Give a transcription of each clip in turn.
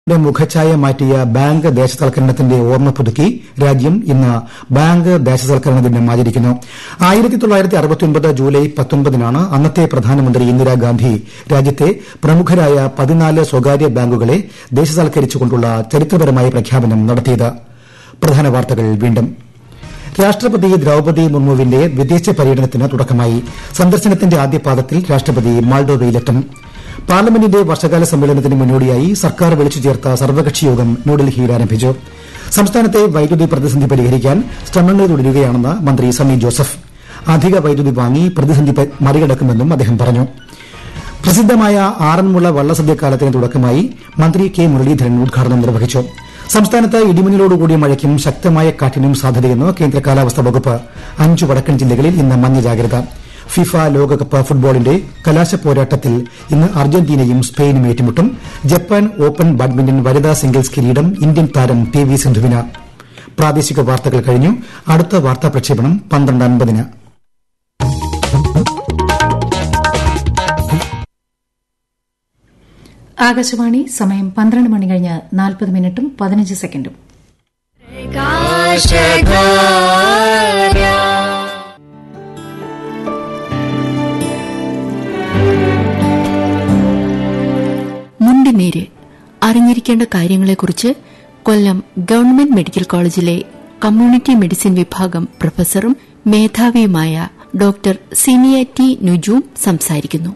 യുടെ മുഖഛായ മാറ്റിയ ബാങ്ക് ദേശസാൽക്കരണത്തിന്റെ ഓർമ്മ പുതുക്കി രാജ്യം ഇന്ന് ബാങ്ക് ദേശസാൽക്കരണ ദിനം ആചരിക്കുന്നു ജൂലൈ പത്തൊമ്പതിനാണ് അന്നത്തെ പ്രധാനമന്ത്രി ഇന്ദിരാഗാന്ധി രാജ്യത്തെ പ്രമുഖരായ പതിനാല് സ്വകാര്യ ബാങ്കുകളെ ദേശസാൽക്കരിച്ചുകൊണ്ടുള്ള ചരിത്രപരമായ പ്രഖ്യാപനം നടത്തിയത് പ്രധാന വാർത്തകൾ വീണ്ടും രാഷ്ട്രപതി ദ്രൌപതി മുർമുവിന്റെ വിദേശ പര്യടനത്തിന് തുടക്കമായി സന്ദർശനത്തിന്റെ ആദ്യപാദത്തിൽ രാഷ്ട്രപതി മാൾഡോവയിലെത്തും പാർലമെന്റിന്റെ വർഷകാല സമ്മേളനത്തിന് മുന്നോടിയായി സർക്കാർ വിളിച്ചു ചേർത്ത സർവകക്ഷി യോഗം ന്യൂഡൽഹിയിൽ ആരംഭിച്ചു സംസ്ഥാനത്തെ വൈദ്യുതി പ്രതിസന്ധി പരിഹരിക്കാൻ ശ്രമങ്ങൾ തുടരുകയാണെന്ന് മന്ത്രി സണ്ണി ജോസഫ് അധിക വൈദ്യുതി വാങ്ങി പ്രതിസന്ധി മറികടക്കുമെന്നും അദ്ദേഹം പറഞ്ഞു പ്രസിദ്ധമായ ആറന്മുള വള്ളസദ്യക്കാലത്തിന് തുടക്കമായി മന്ത്രി കെ മുരളീധരൻ ഉദ്ഘാടനം നിർവഹിച്ചു സംസ്ഥാനത്ത് ഇടിമിന്നലോടുകൂടിയ മഴയ്ക്കും ശക്തമായ കാറ്റിനും സാധ്യതയെന്ന് കേന്ദ്ര കാലാവസ്ഥാ വകുപ്പ് അഞ്ചു വടക്കൻ ജില്ലകളിൽ ഇന്ന് മഞ്ഞ ജാഗ്രത ഫിഫ ലോകകപ്പ് ഫുട്ബോളിന്റെ കലാശപ്പോരാട്ടത്തിൽ ഇന്ന് അർജന്റീനയും സ്പെയിനും ഏറ്റുമുട്ടും ജപ്പാൻ ഓപ്പൺ ബാഡ്മിന്റൺ വനിതാ സിംഗിൾസ് കിരീടം ഇന്ത്യൻ താരം പി വി സിന്ധുവിന് പ്രാദേശിക വാർത്തകൾ കഴിഞ്ഞു അടുത്ത വാർത്താ പ്രക്ഷേപണം പന്ത്രണ്ട് അൻപതിന് ആകാശവാണി സമയം പന്ത്രണ്ട് മണി കഴിഞ്ഞ് നാൽപ്പത് മിനിറ്റും പതിനഞ്ച് സെക്കൻഡും മുണ്ടിനീര് അറിഞ്ഞിരിക്കേണ്ട കാര്യങ്ങളെക്കുറിച്ച് കൊല്ലം ഗവൺമെന്റ് മെഡിക്കൽ കോളേജിലെ കമ്മ്യൂണിറ്റി മെഡിസിൻ വിഭാഗം പ്രൊഫസറും മേധാവിയുമായ ഡോക്ടർ സിനിയ ടി നുജൂം സംസാരിക്കുന്നു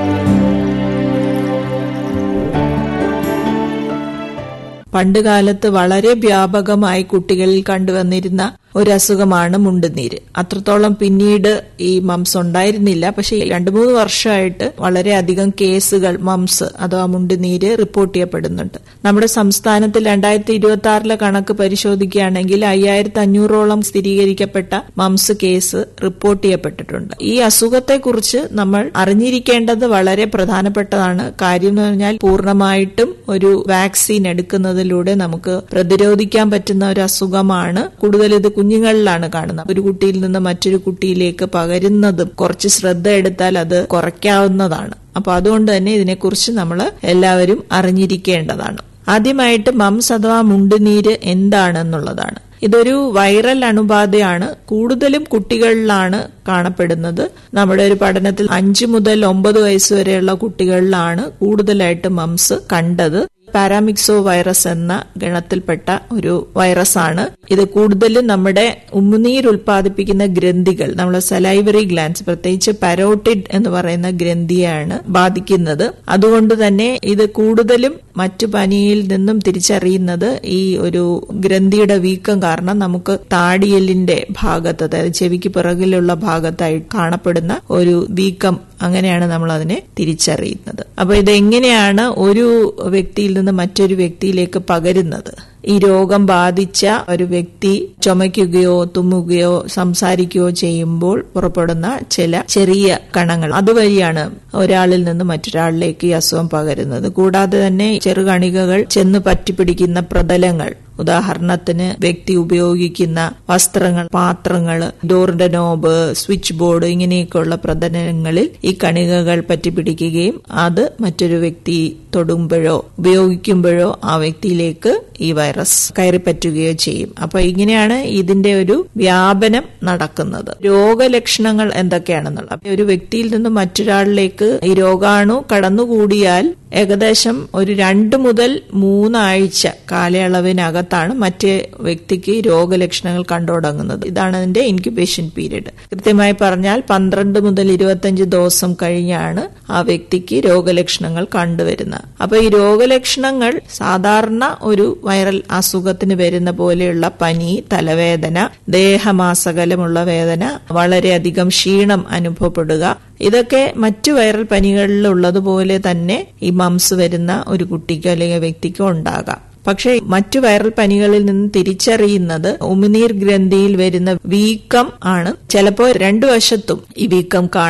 പണ്ടുകാലത്ത് വളരെ വ്യാപകമായി കുട്ടികളിൽ കണ്ടുവന്നിരുന്ന ഒരു അസുഖമാണ് മുണ്ടുനീര് അത്രത്തോളം പിന്നീട് ഈ മംസ് ഉണ്ടായിരുന്നില്ല പക്ഷെ രണ്ടു മൂന്ന് വർഷമായിട്ട് വളരെയധികം കേസുകൾ മംസ് അഥവാ മുണ്ടുനീര് റിപ്പോർട്ട് ചെയ്യപ്പെടുന്നുണ്ട് നമ്മുടെ സംസ്ഥാനത്തിൽ രണ്ടായിരത്തി ഇരുപത്തി ആറിലെ കണക്ക് പരിശോധിക്കുകയാണെങ്കിൽ അയ്യായിരത്തി അഞ്ഞൂറോളം സ്ഥിരീകരിക്കപ്പെട്ട മംസ് കേസ് റിപ്പോർട്ട് ചെയ്യപ്പെട്ടിട്ടുണ്ട് ഈ അസുഖത്തെക്കുറിച്ച് നമ്മൾ അറിഞ്ഞിരിക്കേണ്ടത് വളരെ പ്രധാനപ്പെട്ടതാണ് കാര്യം എന്ന് പറഞ്ഞാൽ പൂർണ്ണമായിട്ടും ഒരു വാക്സിൻ എടുക്കുന്നതിലൂടെ നമുക്ക് പ്രതിരോധിക്കാൻ പറ്റുന്ന ഒരു അസുഖമാണ് കൂടുതൽ ഇത് കുഞ്ഞുങ്ങളിലാണ് കാണുന്നത് ഒരു കുട്ടിയിൽ നിന്ന് മറ്റൊരു കുട്ടിയിലേക്ക് പകരുന്നതും കുറച്ച് ശ്രദ്ധ എടുത്താൽ അത് കുറയ്ക്കാവുന്നതാണ് അപ്പൊ അതുകൊണ്ട് തന്നെ ഇതിനെക്കുറിച്ച് നമ്മൾ എല്ലാവരും അറിഞ്ഞിരിക്കേണ്ടതാണ് ആദ്യമായിട്ട് മംസ് അഥവാ മുണ്ടുനീര് എന്താണെന്നുള്ളതാണ് ഇതൊരു വൈറൽ അണുബാധയാണ് കൂടുതലും കുട്ടികളിലാണ് കാണപ്പെടുന്നത് നമ്മുടെ ഒരു പഠനത്തിൽ അഞ്ചു മുതൽ ഒമ്പത് വയസ്സ് വരെയുള്ള കുട്ടികളിലാണ് കൂടുതലായിട്ട് മംസ് കണ്ടത് പാരാമിക്സോ വൈറസ് എന്ന ഗണത്തിൽപ്പെട്ട ഒരു വൈറസാണ് ഇത് കൂടുതലും നമ്മുടെ ഉമ്മുനീർ ഉൽപ്പാദിപ്പിക്കുന്ന ഗ്രന്ഥികൾ നമ്മുടെ സലൈവറി ഗ്ലാൻസ് പ്രത്യേകിച്ച് പരോട്ടിഡ് എന്ന് പറയുന്ന ഗ്രന്ഥിയാണ് ബാധിക്കുന്നത് അതുകൊണ്ട് തന്നെ ഇത് കൂടുതലും മറ്റു പനിയിൽ നിന്നും തിരിച്ചറിയുന്നത് ഈ ഒരു ഗ്രന്ഥിയുടെ വീക്കം കാരണം നമുക്ക് താടിയലിന്റെ ഭാഗത്ത് അതായത് ചെവിക്ക് പിറകിലുള്ള ഭാഗത്തായി കാണപ്പെടുന്ന ഒരു വീക്കം അങ്ങനെയാണ് നമ്മൾ അതിനെ തിരിച്ചറിയുന്നത് അപ്പൊ ഇതെങ്ങനെയാണ് ഒരു വ്യക്തിയിൽ നിന്ന് മറ്റൊരു വ്യക്തിയിലേക്ക് പകരുന്നത് ഈ രോഗം ബാധിച്ച ഒരു വ്യക്തി ചുമയ്ക്കുകയോ തുമ്മുകയോ സംസാരിക്കുകയോ ചെയ്യുമ്പോൾ പുറപ്പെടുന്ന ചില ചെറിയ കണങ്ങൾ അതുവഴിയാണ് ഒരാളിൽ നിന്ന് മറ്റൊരാളിലേക്ക് ഈ അസുഖം പകരുന്നത് കൂടാതെ തന്നെ ചെറുകണികകൾ ചെന്ന് പറ്റിപ്പിടിക്കുന്ന പ്രതലങ്ങൾ ഉദാഹരണത്തിന് വ്യക്തി ഉപയോഗിക്കുന്ന വസ്ത്രങ്ങൾ പാത്രങ്ങൾ ഡോറിന്റെ നോബ് സ്വിച്ച് ബോർഡ് ഇങ്ങനെയൊക്കെയുള്ള പ്രതലങ്ങളിൽ ഈ കണികകൾ പറ്റിപ്പിടിക്കുകയും അത് മറ്റൊരു വ്യക്തി തൊടുമ്പോഴോ ഉപയോഗിക്കുമ്പോഴോ ആ വ്യക്തിയിലേക്ക് ഈ വൈറസ് കയറിപ്പറ്റുകയോ ചെയ്യും അപ്പൊ ഇങ്ങനെയാണ് ഇതിന്റെ ഒരു വ്യാപനം നടക്കുന്നത് രോഗലക്ഷണങ്ങൾ എന്തൊക്കെയാണെന്നുള്ളത് ഒരു വ്യക്തിയിൽ നിന്ന് മറ്റൊരാളിലേക്ക് ഈ രോഗാണു കടന്നുകൂടിയാൽ ഏകദേശം ഒരു രണ്ട് മുതൽ മൂന്നാഴ്ച കാലയളവിനകത്താണ് മറ്റേ വ്യക്തിക്ക് രോഗലക്ഷണങ്ങൾ കണ്ടുതുടങ്ങുന്നത് ഇതാണ് അതിന്റെ ഇൻക്യുബേഷൻ പീരീഡ് കൃത്യമായി പറഞ്ഞാൽ പന്ത്രണ്ട് മുതൽ ഇരുപത്തഞ്ച് ദിവസം കഴിഞ്ഞാണ് ആ വ്യക്തിക്ക് രോഗലക്ഷണങ്ങൾ കണ്ടുവരുന്നത് അപ്പൊ ഈ രോഗലക്ഷണങ്ങൾ സാധാരണ ഒരു വൈറൽ അസുഖത്തിന് വരുന്ന പോലെയുള്ള പനി തലവേദന ദേഹമാസകലമുള്ള വേദന വളരെയധികം ക്ഷീണം അനുഭവപ്പെടുക ഇതൊക്കെ മറ്റു വൈറൽ പനികളിൽ ഉള്ളതുപോലെ തന്നെ ഈ മംസ് വരുന്ന ഒരു കുട്ടിക്കോ അല്ലെങ്കിൽ വ്യക്തിക്കോ ഉണ്ടാകാം പക്ഷേ മറ്റു വൈറൽ പനികളിൽ നിന്ന് തിരിച്ചറിയുന്നത് ഉമിനീർ ഗ്രന്ഥിയിൽ വരുന്ന വീക്കം ആണ് ചിലപ്പോൾ രണ്ടു വശത്തും ഈ വീക്കം കാണാം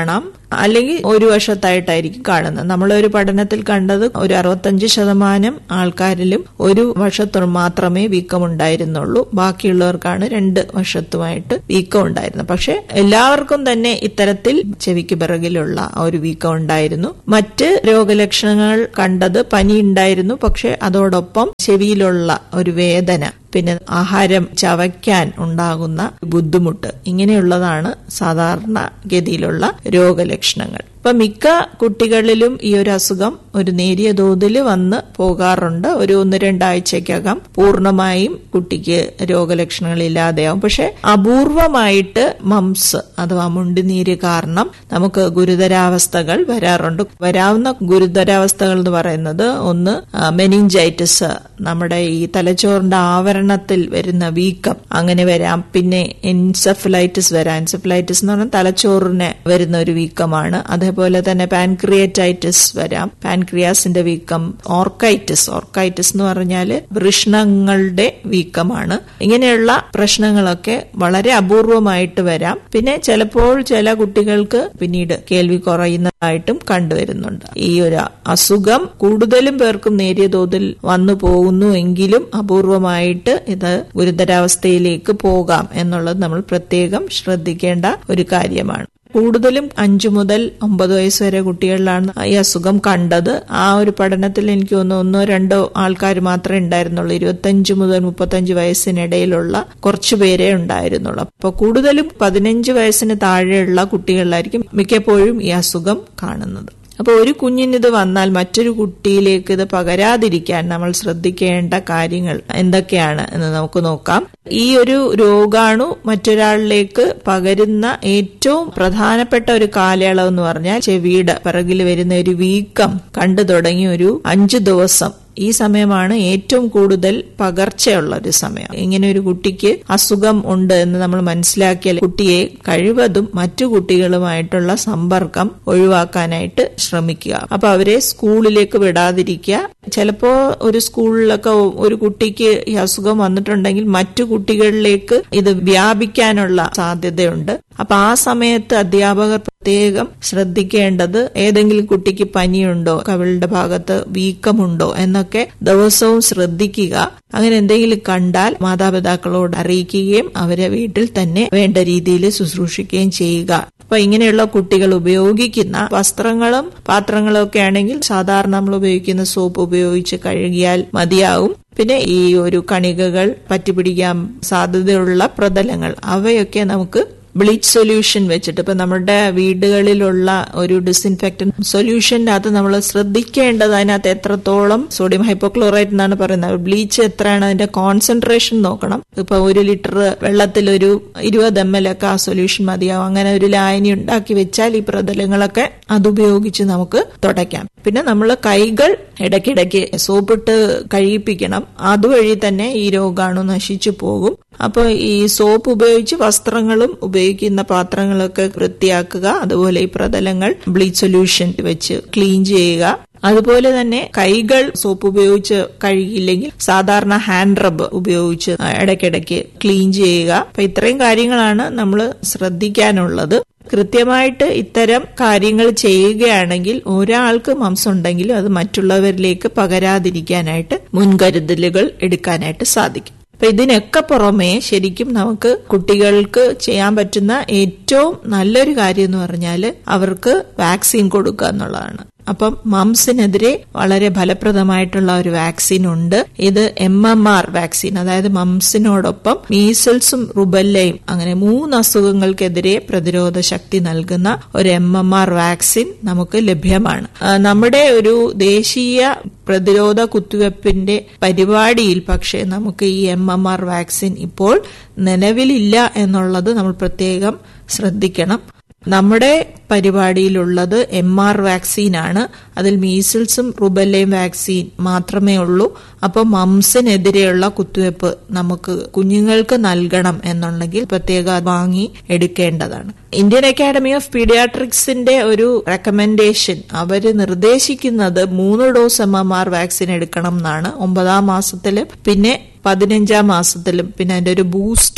അല്ലെങ്കിൽ ഒരു വശത്തായിട്ടായിരിക്കും കാണുന്നത് നമ്മളൊരു പഠനത്തിൽ കണ്ടത് ഒരു അറുപത്തഞ്ച് ശതമാനം ആൾക്കാരിലും ഒരു വശത്തു മാത്രമേ വീക്കം ഉണ്ടായിരുന്നുള്ളൂ ബാക്കിയുള്ളവർക്കാണ് രണ്ട് വശത്തുമായിട്ട് വീക്കം ഉണ്ടായിരുന്നത് പക്ഷെ എല്ലാവർക്കും തന്നെ ഇത്തരത്തിൽ ചെവിക്ക് പിറകിലുള്ള ഒരു വീക്കം ഉണ്ടായിരുന്നു മറ്റ് രോഗലക്ഷണങ്ങൾ കണ്ടത് പനി ഉണ്ടായിരുന്നു പക്ഷെ അതോടൊപ്പം ചെവിയിലുള്ള ഒരു വേദന പിന്നെ ആഹാരം ചവയ്ക്കാൻ ഉണ്ടാകുന്ന ബുദ്ധിമുട്ട് ഇങ്ങനെയുള്ളതാണ് സാധാരണ ഗതിയിലുള്ള രോഗലക്ഷണങ്ങൾ ഇപ്പൊ മിക്ക കുട്ടികളിലും ഈ ഒരു അസുഖം ഒരു നേരിയ തോതിൽ വന്ന് പോകാറുണ്ട് ഒരു ഒന്ന് രണ്ടാഴ്ചക്കകം പൂർണ്ണമായും കുട്ടിക്ക് രോഗലക്ഷണങ്ങൾ ഇല്ലാതെയാവും പക്ഷെ അപൂർവമായിട്ട് മംസ് അഥവാ മുണ്ടിനീര് കാരണം നമുക്ക് ഗുരുതരാവസ്ഥകൾ വരാറുണ്ട് വരാവുന്ന ഗുരുതരാവസ്ഥകൾ എന്ന് പറയുന്നത് ഒന്ന് മെനിഞ്ചൈറ്റിസ് നമ്മുടെ ഈ തലച്ചോറിന്റെ ആവരണത്തിൽ വരുന്ന വീക്കം അങ്ങനെ വരാം പിന്നെ എൻസെഫലൈറ്റിസ് വരാം എൻസെഫലൈറ്റിസ് എന്ന് പറഞ്ഞാൽ തലച്ചോറിന് വരുന്ന ഒരു വീക്കമാണ് അതേപോലെ തന്നെ പാൻക്രിയറ്റൈറ്റിസ് വരാം പാൻക്രിയാസിന്റെ വീക്കം ഓർക്കൈറ്റിസ് ഓർക്കൈറ്റിസ് എന്ന് പറഞ്ഞാൽ വൃഷ്ണങ്ങളുടെ വീക്കമാണ് ഇങ്ങനെയുള്ള പ്രശ്നങ്ങളൊക്കെ വളരെ അപൂർവമായിട്ട് വരാം പിന്നെ ചിലപ്പോൾ ചില കുട്ടികൾക്ക് പിന്നീട് കേൾവി കുറയുന്നതായിട്ടും കണ്ടുവരുന്നുണ്ട് ഈ ഒരു അസുഖം കൂടുതലും പേർക്കും നേരിയ തോതിൽ വന്നു പോകുന്നു എങ്കിലും അപൂർവമായിട്ട് ഇത് ഗുരുതരാവസ്ഥയിലേക്ക് പോകാം എന്നുള്ളത് നമ്മൾ പ്രത്യേകം ശ്രദ്ധിക്കേണ്ട ഒരു കാര്യമാണ് കൂടുതലും അഞ്ചു മുതൽ ഒമ്പത് വയസ്സ് വരെ കുട്ടികളിലാണ് ഈ അസുഖം കണ്ടത് ആ ഒരു പഠനത്തിൽ എനിക്ക് തോന്നുന്നു ഒന്നോ രണ്ടോ ആൾക്കാർ മാത്രമേ ഉണ്ടായിരുന്നുള്ളൂ ഇരുപത്തഞ്ച് മുതൽ മുപ്പത്തഞ്ച് വയസ്സിനിടയിലുള്ള കുറച്ചു പേരേ ഉണ്ടായിരുന്നുള്ളൂ അപ്പൊ കൂടുതലും പതിനഞ്ച് വയസ്സിന് താഴെയുള്ള കുട്ടികളിലായിരിക്കും മിക്കപ്പോഴും ഈ അസുഖം കാണുന്നത് അപ്പൊ ഒരു കുഞ്ഞിനിത് വന്നാൽ മറ്റൊരു കുട്ടിയിലേക്ക് ഇത് പകരാതിരിക്കാൻ നമ്മൾ ശ്രദ്ധിക്കേണ്ട കാര്യങ്ങൾ എന്തൊക്കെയാണ് എന്ന് നമുക്ക് നോക്കാം ഈ ഒരു രോഗാണു മറ്റൊരാളിലേക്ക് പകരുന്ന ഏറ്റവും പ്രധാനപ്പെട്ട ഒരു കാലയളവ് എന്ന് പറഞ്ഞാൽ ചെവിയുടെ പിറകിൽ വരുന്ന ഒരു വീക്കം കണ്ടു തുടങ്ങി ഒരു അഞ്ചു ദിവസം ഈ സമയമാണ് ഏറ്റവും കൂടുതൽ പകർച്ചയുള്ള ഒരു സമയം ഇങ്ങനെ ഒരു കുട്ടിക്ക് അസുഖം ഉണ്ട് എന്ന് നമ്മൾ മനസ്സിലാക്കിയാൽ കുട്ടിയെ കഴിവതും മറ്റു കുട്ടികളുമായിട്ടുള്ള സമ്പർക്കം ഒഴിവാക്കാനായിട്ട് ശ്രമിക്കുക അപ്പൊ അവരെ സ്കൂളിലേക്ക് വിടാതിരിക്കുക ചിലപ്പോ ഒരു സ്കൂളിലൊക്കെ ഒരു കുട്ടിക്ക് ഈ അസുഖം വന്നിട്ടുണ്ടെങ്കിൽ മറ്റു കുട്ടികളിലേക്ക് ഇത് വ്യാപിക്കാനുള്ള സാധ്യതയുണ്ട് അപ്പൊ ആ സമയത്ത് അധ്യാപകർ പ്രത്യേകം ശ്രദ്ധിക്കേണ്ടത് ഏതെങ്കിലും കുട്ടിക്ക് പനിയുണ്ടോ കവിളുടെ ഭാഗത്ത് വീക്കമുണ്ടോ എന്നൊക്കെ ദിവസവും ശ്രദ്ധിക്കുക അങ്ങനെ എന്തെങ്കിലും കണ്ടാൽ മാതാപിതാക്കളോട് അറിയിക്കുകയും അവരെ വീട്ടിൽ തന്നെ വേണ്ട രീതിയിൽ ശുശ്രൂഷിക്കുകയും ചെയ്യുക അപ്പൊ ഇങ്ങനെയുള്ള കുട്ടികൾ ഉപയോഗിക്കുന്ന വസ്ത്രങ്ങളും പാത്രങ്ങളും ഒക്കെ ആണെങ്കിൽ സാധാരണ നമ്മൾ ഉപയോഗിക്കുന്ന സോപ്പ് ഉപയോഗിച്ച് കഴുകിയാൽ മതിയാവും പിന്നെ ഈ ഒരു കണികകൾ പറ്റിപ്പിടിക്കാൻ സാധ്യതയുള്ള പ്രതലങ്ങൾ അവയൊക്കെ നമുക്ക് ബ്ലീച്ച് സൊല്യൂഷൻ വെച്ചിട്ട് ഇപ്പൊ നമ്മുടെ വീടുകളിലുള്ള ഒരു ഡിസിൻഫെക്ടൻ സൊല്യൂഷനകത്ത് നമ്മൾ ശ്രദ്ധിക്കേണ്ടത് അതിനകത്ത് എത്രത്തോളം സോഡിയം ഹൈപ്പോക്ലോറൈറ്റ് എന്നാണ് പറയുന്നത് ബ്ലീച്ച് എത്രയാണ് അതിന്റെ കോൺസെൻട്രേഷൻ നോക്കണം ഇപ്പൊ ഒരു ലിറ്റർ വെള്ളത്തിൽ ഒരു ഇരുപത് എം എൽ ഒക്കെ ആ സൊല്യൂഷൻ മതിയാവും അങ്ങനെ ഒരു ലായനി ഉണ്ടാക്കി വെച്ചാൽ ഈ പ്രതലങ്ങളൊക്കെ അതുപയോഗിച്ച് നമുക്ക് തുടയ്ക്കാം പിന്നെ നമ്മൾ കൈകൾ ഇടയ്ക്കിടയ്ക്ക് സോപ്പിട്ട് കഴിയിപ്പിക്കണം അതുവഴി തന്നെ ഈ രോഗാണു നശിച്ചു പോകും അപ്പൊ ഈ സോപ്പ് ഉപയോഗിച്ച് വസ്ത്രങ്ങളും ഉപയോഗിക്കുന്ന പാത്രങ്ങളൊക്കെ വൃത്തിയാക്കുക അതുപോലെ ഈ പ്രതലങ്ങൾ ബ്ലീച്ച് സൊല്യൂഷൻ വെച്ച് ക്ലീൻ ചെയ്യുക അതുപോലെ തന്നെ കൈകൾ സോപ്പ് ഉപയോഗിച്ച് കഴുകിയില്ലെങ്കിൽ സാധാരണ ഹാൻഡ് റബ്ബ് ഉപയോഗിച്ച് ഇടയ്ക്കിടയ്ക്ക് ക്ലീൻ ചെയ്യുക അപ്പൊ ഇത്രയും കാര്യങ്ങളാണ് നമ്മൾ ശ്രദ്ധിക്കാനുള്ളത് കൃത്യമായിട്ട് ഇത്തരം കാര്യങ്ങൾ ചെയ്യുകയാണെങ്കിൽ ഒരാൾക്ക് മംസം ഉണ്ടെങ്കിലും അത് മറ്റുള്ളവരിലേക്ക് പകരാതിരിക്കാനായിട്ട് മുൻകരുതലുകൾ എടുക്കാനായിട്ട് സാധിക്കും അപ്പൊ ഇതിനൊക്കെ പുറമെ ശരിക്കും നമുക്ക് കുട്ടികൾക്ക് ചെയ്യാൻ പറ്റുന്ന ഏറ്റവും നല്ലൊരു കാര്യം എന്ന് പറഞ്ഞാൽ അവർക്ക് വാക്സിൻ കൊടുക്കുക എന്നുള്ളതാണ് അപ്പം മംസിനെതിരെ വളരെ ഫലപ്രദമായിട്ടുള്ള ഒരു വാക്സിൻ ഉണ്ട് ഇത് എം എം ആർ വാക്സിൻ അതായത് മംസിനോടൊപ്പം മീസൽസും റുബല്ലയും അങ്ങനെ മൂന്ന് അസുഖങ്ങൾക്കെതിരെ പ്രതിരോധ ശക്തി നൽകുന്ന ഒരു എം എം ആർ വാക്സിൻ നമുക്ക് ലഭ്യമാണ് നമ്മുടെ ഒരു ദേശീയ പ്രതിരോധ കുത്തിവെപ്പിന്റെ പരിപാടിയിൽ പക്ഷേ നമുക്ക് ഈ എം എം ആർ വാക്സിൻ ഇപ്പോൾ നിലവിലില്ല എന്നുള്ളത് നമ്മൾ പ്രത്യേകം ശ്രദ്ധിക്കണം നമ്മുടെ പരിപാടിയിലുള്ളത് എം ആർ വാക്സിനാണ് അതിൽ മീസിൽസും റുബല്ലയും വാക്സിൻ മാത്രമേ ഉള്ളൂ അപ്പോൾ മംസിനെതിരെയുള്ള കുത്തിവയ്പ്പ് നമുക്ക് കുഞ്ഞുങ്ങൾക്ക് നൽകണം എന്നുണ്ടെങ്കിൽ പ്രത്യേക വാങ്ങി എടുക്കേണ്ടതാണ് ഇന്ത്യൻ അക്കാഡമി ഓഫ് പീഡിയാട്രിക്സിന്റെ ഒരു റെക്കമെൻഡേഷൻ അവര് നിർദ്ദേശിക്കുന്നത് മൂന്ന് dose M M R vaccine എടുക്കണം എന്നാണ് ഒമ്പതാം മാസത്തില് പിന്നെ പതിനഞ്ചാം മാസത്തിലും പിന്നെ അതിന്റെ ഒരു ബൂസ്റ്റർ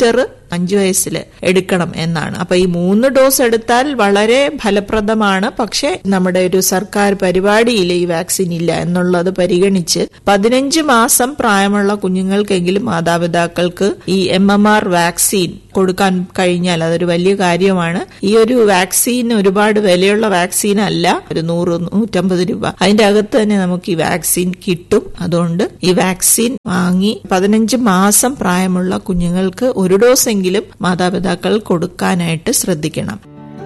അഞ്ചു വയസ്സിൽ എടുക്കണം എന്നാണ് അപ്പൊ ഈ മൂന്ന് ഡോസ് എടുത്താൽ വളരെ ഫലപ്രദമാണ് പക്ഷെ നമ്മുടെ ഒരു സർക്കാർ പരിപാടിയിൽ ഈ വാക്സിൻ ഇല്ല എന്നുള്ളത് പരിഗണിച്ച് പതിനഞ്ച് മാസം പ്രായമുള്ള കുഞ്ഞുങ്ങൾക്കെങ്കിലും മാതാപിതാക്കൾക്ക് ഈ എം എം ആർ വാക്സിൻ കൊടുക്കാൻ കഴിഞ്ഞാൽ അതൊരു വലിയ കാര്യമാണ് ഈ ഒരു വാക്സിൻ ഒരുപാട് വിലയുള്ള വാക്സിൻ അല്ല ഒരു നൂറ് നൂറ്റമ്പത് രൂപ അതിന്റെ അകത്ത് തന്നെ നമുക്ക് ഈ വാക്സിൻ കിട്ടും അതുകൊണ്ട് ഈ വാക്സിൻ വാങ്ങി പതിനഞ്ച് മാസം പ്രായമുള്ള കുഞ്ഞുങ്ങൾക്ക് ഒരു ഡോസ് എങ്കിലും മാതാപിതാക്കൾ കൊടുക്കാനായിട്ട് ശ്രദ്ധിക്കണം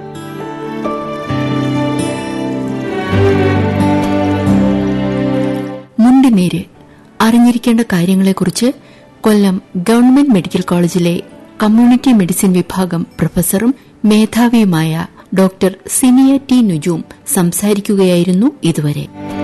മുണ്ടിനീര് അറിഞ്ഞിരിക്കേണ്ട കാര്യങ്ങളെക്കുറിച്ച് കൊല്ലം ഗവൺമെന്റ് മെഡിക്കൽ കോളേജിലെ കമ്മ്യൂണിറ്റി മെഡിസിൻ വിഭാഗം പ്രൊഫസറും മേധാവിയുമായ ഡോക്ടർ സിനിയ ടി നുജൂം സംസാരിക്കുകയായിരുന്നു ഇതുവരെ